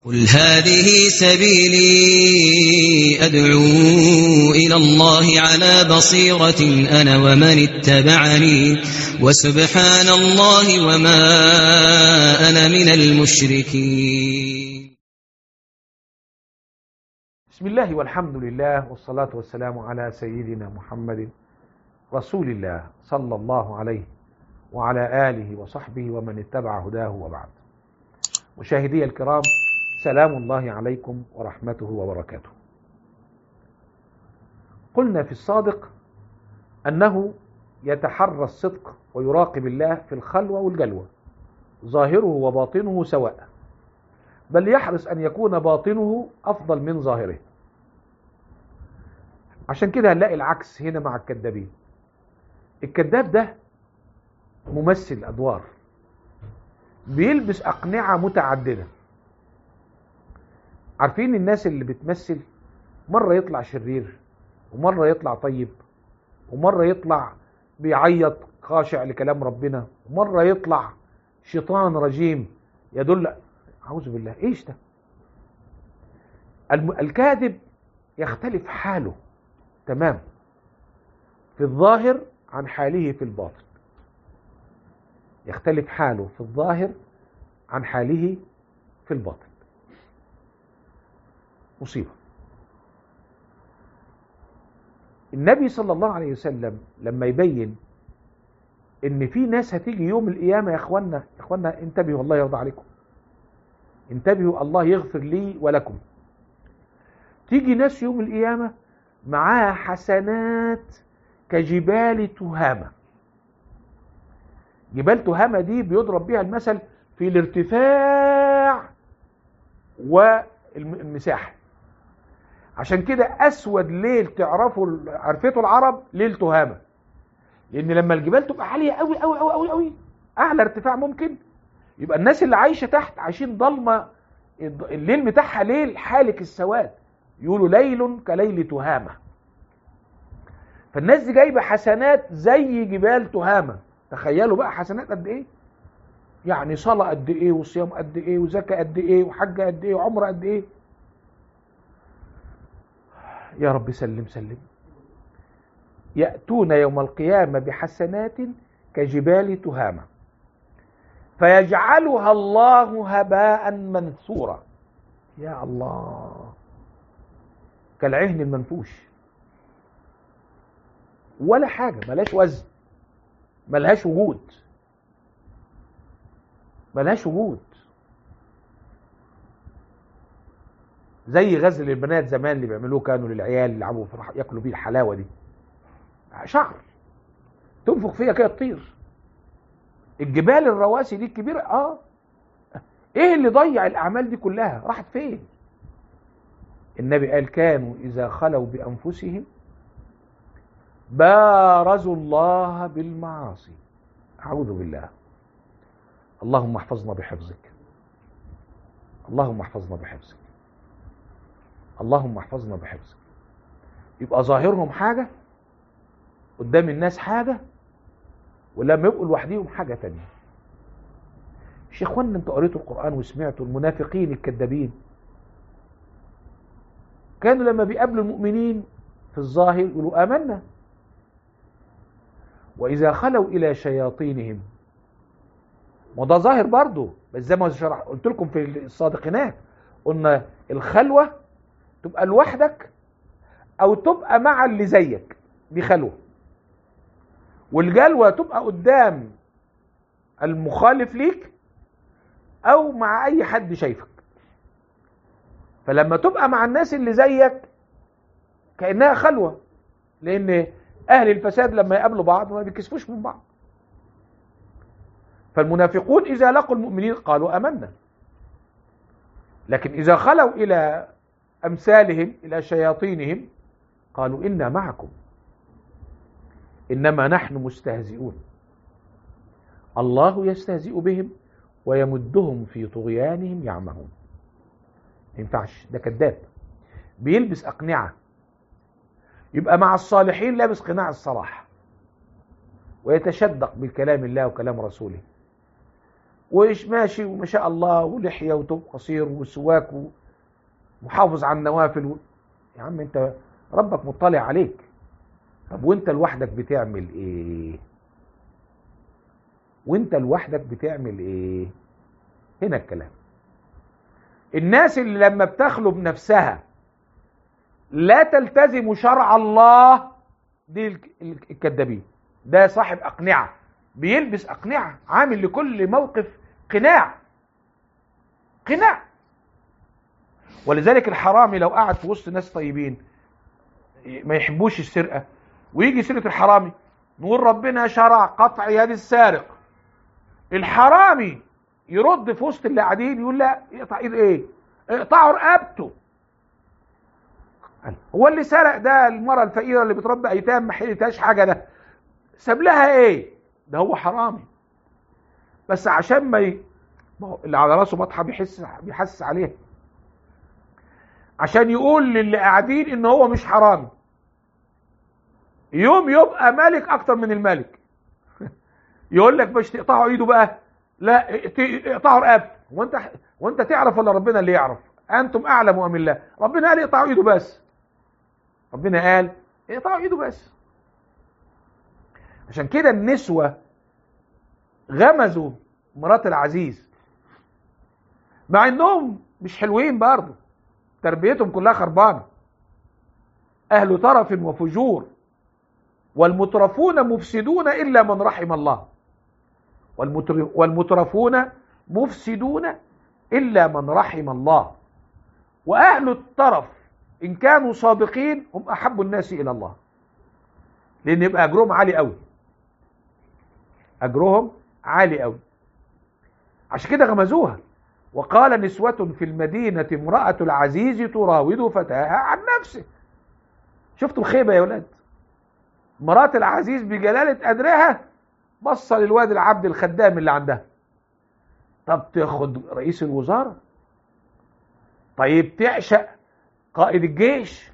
قل هذه سبيلي أدعو إلى الله على بصيرة أنا ومن اتبعني وسبحان الله وما أنا من المشركين بسم الله والحمد لله والصلاة والسلام على سيدنا محمد رسول الله صلى الله عليه وعلى آله وصحبه ومن اتبع هداه وبعد مشاهدي الكرام سلام الله عليكم ورحمته وبركاته قلنا في الصادق أنه يتحرى الصدق ويراقب الله في الخلوة والجلوة ظاهره وباطنه سواء بل يحرص أن يكون باطنه أفضل من ظاهره عشان كده هنلاقي العكس هنا مع الكذابين الكذاب ده ممثل أدوار بيلبس أقنعة متعددة عارفين الناس اللي بتمثل مرة يطلع شرير ومرة يطلع طيب ومرة يطلع بيعيط خاشع لكلام ربنا ومرة يطلع شيطان رجيم يدل أعوذ بالله إيش ده الم... الكاذب يختلف حاله تمام في الظاهر عن حاله في الباطن يختلف حاله في الظاهر عن حاله في الباطن مصيبة النبي صلى الله عليه وسلم لما يبين ان في ناس هتيجي يوم القيامة يا اخوانا يا اخوانا انتبهوا الله يرضى عليكم انتبهوا الله يغفر لي ولكم تيجي ناس يوم القيامة معاها حسنات كجبال تهامة جبال تهامة دي بيضرب بيها المثل في الارتفاع والمساحة عشان كده اسود ليل تعرفوا عرفته العرب ليل تهامه لان لما الجبال تبقى عاليه قوي قوي قوي قوي قوي اعلى ارتفاع ممكن يبقى الناس اللي عايشه تحت عايشين ضلمه الليل بتاعها ليل حالك السواد يقولوا ليل كليل تهامه فالناس دي جايبه حسنات زي جبال تهامه تخيلوا بقى حسنات قد ايه يعني صلاه قد ايه وصيام قد ايه وزكاه قد ايه وحج قد ايه وعمره قد ايه يا رب سلم سلم يأتون يوم القيامة بحسنات كجبال تهامة فيجعلها الله هباء منثورا يا الله كالعهن المنفوش ولا حاجة ملهاش وزن ملهاش وجود ملهاش وجود زي غزل البنات زمان اللي بيعملوه كانوا للعيال يلعبوا في ياكلوا بيه الحلاوه دي شعر تنفخ فيها كده تطير الجبال الرواسي دي الكبيره اه ايه اللي ضيع الاعمال دي كلها راحت فين النبي قال كانوا اذا خلوا بانفسهم بارزوا الله بالمعاصي اعوذ بالله اللهم احفظنا بحفظك اللهم احفظنا بحفظك اللهم احفظنا بحفظك يبقى ظاهرهم حاجة قدام الناس حاجة ولما يبقوا لوحديهم حاجة تانية مش يا اخوانا انتوا قريتوا القرآن وسمعتوا المنافقين الكذابين كانوا لما بيقابلوا المؤمنين في الظاهر يقولوا آمنا وإذا خلوا إلى شياطينهم وده ظاهر برضه بس زي ما شرح قلت لكم في الصادقينات قلنا الخلوه تبقى لوحدك او تبقى مع اللي زيك دي خلوه والجلوه تبقى قدام المخالف ليك او مع اي حد شايفك فلما تبقى مع الناس اللي زيك كانها خلوه لان اهل الفساد لما يقابلوا بعض ما بيكسفوش من بعض فالمنافقون اذا لقوا المؤمنين قالوا امنا لكن اذا خلوا الى أمثالهم إلى شياطينهم قالوا إنا معكم إنما نحن مستهزئون الله يستهزئ بهم ويمدهم في طغيانهم يعمهون ما ينفعش ده كذاب بيلبس أقنعة يبقى مع الصالحين لابس قناع الصلاح ويتشدق بكلام الله وكلام رسوله وإيش ماشي وما شاء الله ولحية وتوب قصير وسواك ومحافظ على النوافل و... يا عم انت ربك مطلع عليك طب وانت لوحدك بتعمل ايه وانت لوحدك بتعمل ايه هنا الكلام الناس اللي لما بتخلو بنفسها لا تلتزم شرع الله دي الك- الكذابين ده صاحب أقنعة بيلبس أقنعة عامل لكل موقف قناع قناع ولذلك الحرامي لو قعد في وسط ناس طيبين ما يحبوش السرقة ويجي سيرة الحرامي نقول ربنا شرع قطع يد السارق الحرامي يرد في وسط اللي قاعدين يقول لا يقطع ايد ايه اقطعوا رقبته قال، هو اللي سرق ده المرأة الفقيرة اللي بتربي ايتام ما حلتهاش حاجة ده ساب لها ايه ده هو حرامي بس عشان ما ي... ما هو اللي على راسه مطحة بيحس بيحسس عليه عشان يقول للي قاعدين ان هو مش حرامي يوم يبقى ملك اكتر من الملك يقول لك مش تقطعوا ايده بقى لا اقت- اقطعوا رقبته وانت وانت تعرف ولا ربنا اللي يعرف انتم اعلم ام الله ربنا قال اقطعوا ايده بس ربنا قال اقطعوا ايده بس عشان كده النسوة غمزوا مرات العزيز مع انهم مش حلوين برضه تربيتهم كلها خربانه اهل ترف وفجور والمترفون مفسدون الا من رحم الله والمتر- والمترفون مفسدون الا من رحم الله واهل الترف ان كانوا صادقين هم احب الناس الى الله لان يبقى اجرهم عالي قوي اجرهم عالي قوي عشان كده غمزوها وقال نسوة في المدينة امرأة العزيز تراود فتاها عن نفسه شفتوا الخيبة يا ولاد مرات العزيز بجلالة قدرها بص للواد العبد الخدام اللي عندها طب تاخد رئيس الوزارة طيب تعشق قائد الجيش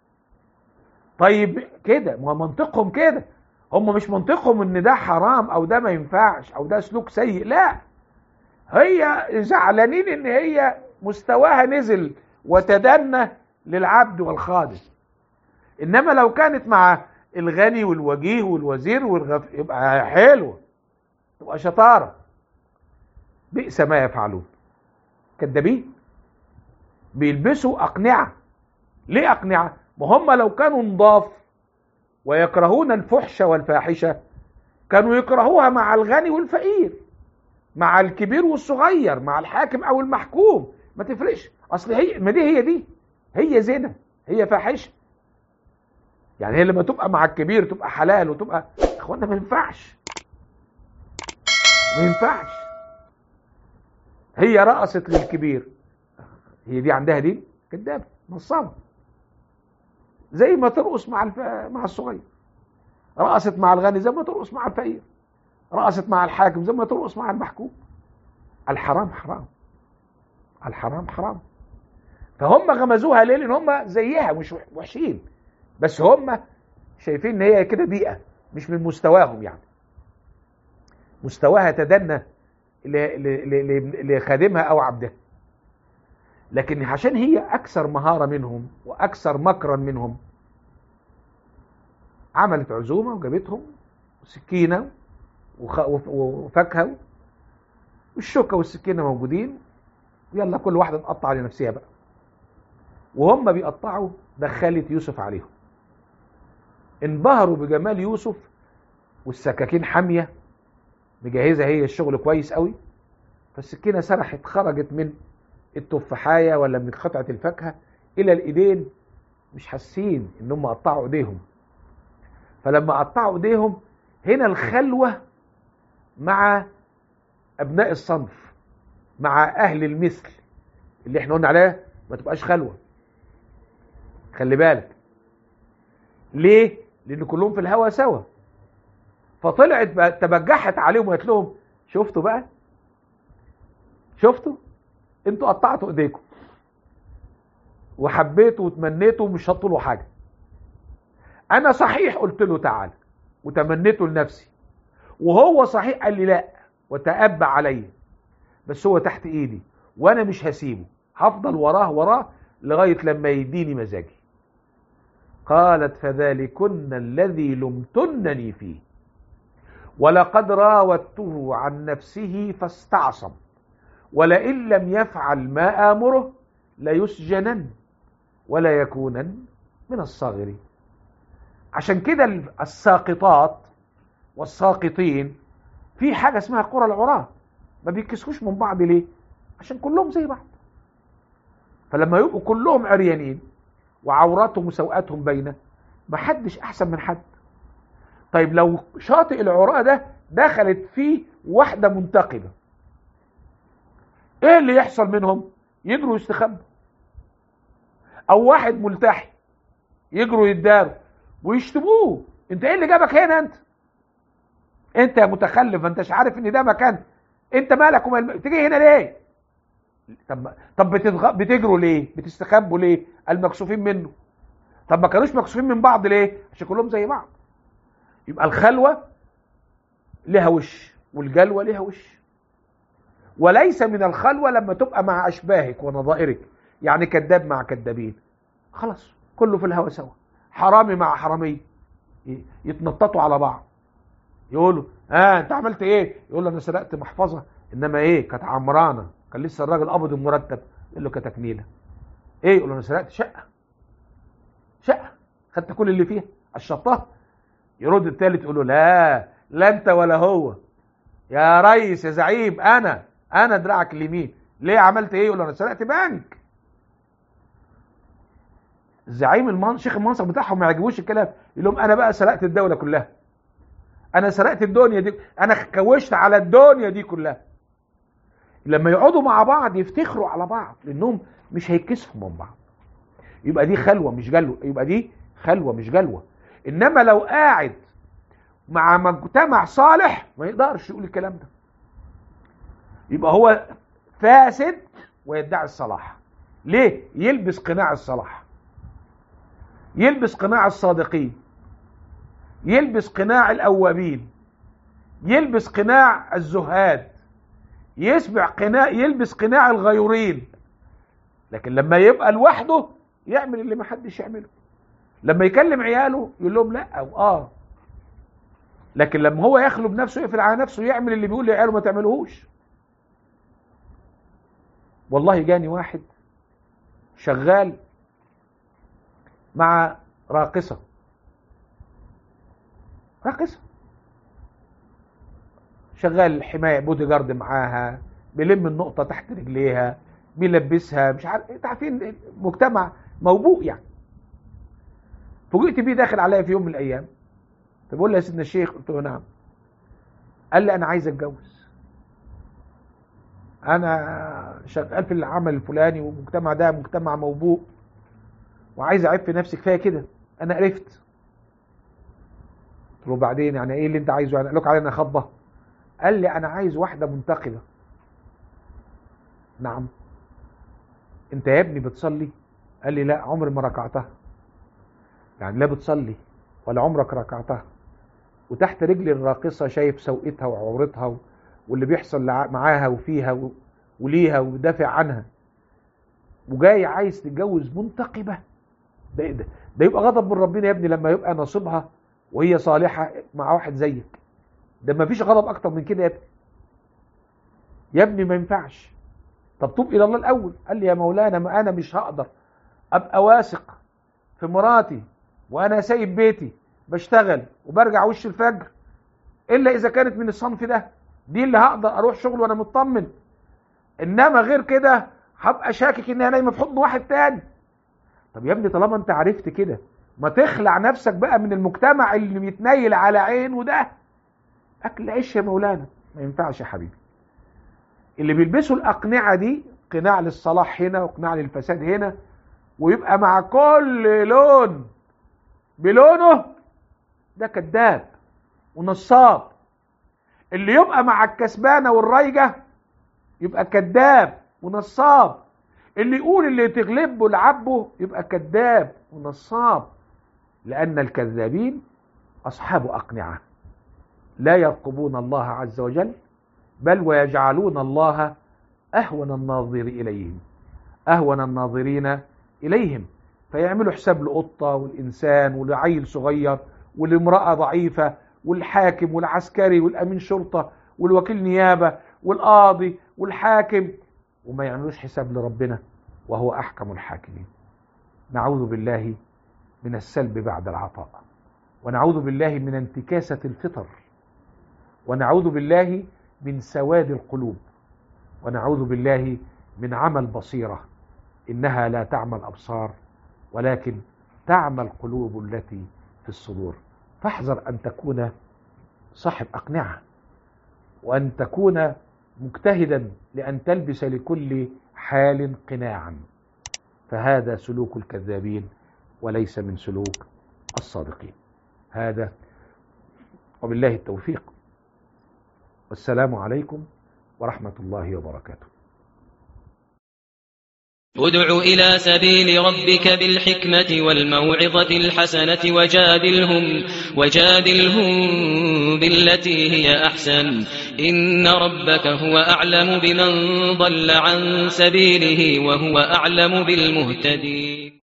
طيب كده ما منطقهم كده هم مش منطقهم ان ده حرام او ده ما ينفعش او ده سلوك سيء لا هي زعلانين ان هي مستواها نزل وتدنى للعبد والخادم انما لو كانت مع الغني والوجيه والوزير والغف يبقى حلوه تبقى شطاره بئس ما يفعلون كدابين بيلبسوا اقنعه ليه اقنعه ما هم لو كانوا نضاف ويكرهون الفحش والفاحشه كانوا يكرهوها مع الغني والفقير مع الكبير والصغير مع الحاكم او المحكوم ما تفرقش اصل هي ما دي هي دي هي زنا هي فاحشه يعني هي لما تبقى مع الكبير تبقى حلال وتبقى اخوانا ما ينفعش ما ينفعش هي رقصت للكبير هي دي عندها دين كدابه نصابه زي ما ترقص مع الف... مع الصغير رقصت مع الغني زي ما ترقص مع الفقير رقصت مع الحاكم زي ما ترقص مع المحكوم الحرام حرام الحرام حرام فهم غمزوها ليه لان هم زيها مش وحشين بس هم شايفين ان هي كده بيئه مش من مستواهم يعني مستواها تدنى ل- ل- ل- لخادمها او عبدها لكن عشان هي اكثر مهاره منهم واكثر مكرا منهم عملت عزومه وجابتهم سكينه وخ- وف- وفاكهه والشوكه والسكينه موجودين يلا كل واحده تقطع لنفسها بقى وهم بيقطعوا دخلت يوسف عليهم انبهروا بجمال يوسف والسكاكين حاميه مجهزه هي الشغل كويس قوي فالسكينه سرحت خرجت من التفاحيه ولا من قطعه الفاكهه الى الايدين مش حاسين ان هم قطعوا ايديهم فلما قطعوا ايديهم هنا الخلوه مع ابناء الصنف مع اهل المثل اللي احنا قلنا عليها ما تبقاش خلوه خلي بالك ليه لان كلهم في الهوا سوا فطلعت بقى تبجحت عليهم وقالت لهم شفتوا بقى شفتوا انتوا قطعتوا ايديكم وحبيتوا وتمنيتوا ومش هتطولوا حاجه انا صحيح قلت له تعالى وتمنيته لنفسي وهو صحيح قال لي لا وتأبى علي بس هو تحت ايدي وانا مش هسيبه هفضل وراه وراه لغايه لما يديني مزاجي قالت فذلكن الذي لمتنني فيه ولقد راودته عن نفسه فاستعصم ولئن لم يفعل ما آمره ليسجنن ولا يكونن من الصاغرين عشان كده الساقطات والساقطين في حاجة اسمها قرى العراة ما بيكسوش من بعض ليه عشان كلهم زي بعض فلما يبقوا كلهم عريانين وعوراتهم وسوءاتهم باينه ما حدش احسن من حد طيب لو شاطئ العراء ده دخلت فيه واحده منتقبه ايه اللي يحصل منهم يجروا يستخبوا او واحد ملتحي يجروا يداروا ويشتموه انت ايه اللي جابك هنا انت انت يا متخلف ما انتش عارف ان ده مكان انت مالك ومال تيجي هنا ليه طب طب بتتغ... بتجروا ليه بتستخبوا ليه المكسوفين منه طب ما كانوش مكسوفين من بعض ليه عشان كلهم زي بعض يبقى الخلوه لها وش والجلوه لها وش وليس من الخلوه لما تبقى مع اشباهك ونظائرك يعني كذاب مع كذابين خلاص كله في الهوا سوا حرامي مع حرامي يتنططوا على بعض يقولوا اه انت عملت ايه يقول له انا سرقت محفظه انما ايه كانت عمرانه كان لسه الراجل قبض المرتب يقول له كتكنيله ايه يقول له انا سرقت شقه شقه خدت كل اللي فيها الشطاه يرد التالت يقول له لا لا انت ولا هو يا ريس يا زعيم انا انا دراعك اليمين ليه عملت ايه يقول له انا سرقت بنك الزعيم المن... شيخ المنصب بتاعهم ما يعجبوش الكلام يقول لهم انا بقى سرقت الدوله كلها انا سرقت الدنيا دي انا كوشت على الدنيا دي كلها لما يقعدوا مع بعض يفتخروا على بعض لانهم مش هيتكسفوا من بعض يبقى دي خلوه مش جلوه يبقى دي خلوه مش جلوه انما لو قاعد مع مجتمع صالح ما يقدرش يقول الكلام ده يبقى هو فاسد ويدعي الصلاح ليه يلبس قناع الصلاح يلبس قناع الصادقين يلبس قناع الاوابين يلبس قناع الزهاد يسبع قناع يلبس قناع الغيورين لكن لما يبقى لوحده يعمل اللي ما حدش يعمله لما يكلم عياله يقول لهم لا او اه لكن لما هو يخلو بنفسه يقفل على نفسه يعمل اللي بيقول لعياله ما تعملوهوش والله جاني واحد شغال مع راقصة راقصة شغال حماية بودي جارد معاها بيلم النقطة تحت رجليها بيلبسها مش عارف انت عارفين مجتمع موبوء يعني فوجئت بيه داخل عليا في يوم من الايام فبقول له يا سيدنا الشيخ قلت له نعم قال لي انا عايز اتجوز انا شغال في العمل الفلاني والمجتمع ده مجتمع موبوء وعايز اعيب في نفسي كفايه كده انا قرفت قلت له بعدين يعني ايه اللي انت عايزه يعني لك علينا خطبه قال لي انا عايز واحده منتقبه نعم انت يا ابني بتصلي قال لي لا عمري ما ركعتها يعني لا بتصلي ولا عمرك ركعتها وتحت رجل الراقصة شايف سوءتها وعورتها واللي بيحصل معاها وفيها وليها ودافع عنها وجاي عايز تتجوز منتقبة ده, ده, ده يبقى غضب من ربنا يا ابني لما يبقى نصيبها وهي صالحة مع واحد زيك ده ما فيش غضب اكتر من كده يا ابني يا ابني ما ينفعش طب توب الى الله الاول قال لي يا مولانا ما انا مش هقدر ابقى واثق في مراتي وانا سايب بيتي بشتغل وبرجع وش الفجر الا اذا كانت من الصنف ده دي اللي هقدر اروح شغل وانا مطمن انما غير كده هبقى شاكك انها نايمه في حضن واحد تاني طب يا ابني طالما انت عرفت كده ما تخلع نفسك بقى من المجتمع اللي بيتنيل على عين وده اكل عيش يا مولانا ما ينفعش يا حبيبي اللي بيلبسوا الاقنعه دي قناع للصلاح هنا وقناع للفساد هنا ويبقى مع كل لون بلونه ده كذاب ونصاب اللي يبقى مع الكسبانه والرايجه يبقى كذاب ونصاب اللي يقول اللي تغلبه لعبه يبقى كذاب ونصاب لان الكذابين اصحاب اقنعه لا يرقبون الله عز وجل بل ويجعلون الله أهون الناظر إليهم أهون الناظرين إليهم فيعملوا حساب لقطة والإنسان ولعيل صغير والامرأة ضعيفة والحاكم والعسكري والأمين شرطة والوكيل نيابة والقاضي والحاكم وما يعملوش حساب لربنا وهو أحكم الحاكمين نعوذ بالله من السلب بعد العطاء ونعوذ بالله من انتكاسة الفطر ونعوذ بالله من سواد القلوب ونعوذ بالله من عمى البصيرة إنها لا تعمى الأبصار ولكن تعمى القلوب التي في الصدور فاحذر أن تكون صاحب أقنعة وأن تكون مجتهدا لأن تلبس لكل حال قناعا فهذا سلوك الكذابين وليس من سلوك الصادقين هذا وبالله التوفيق والسلام عليكم ورحمة الله وبركاته ادع إلى سبيل ربك بالحكمة والموعظة الحسنة وجادلهم وجادلهم بالتي هي أحسن إن ربك هو أعلم بمن ضل عن سبيله وهو أعلم بالمهتدين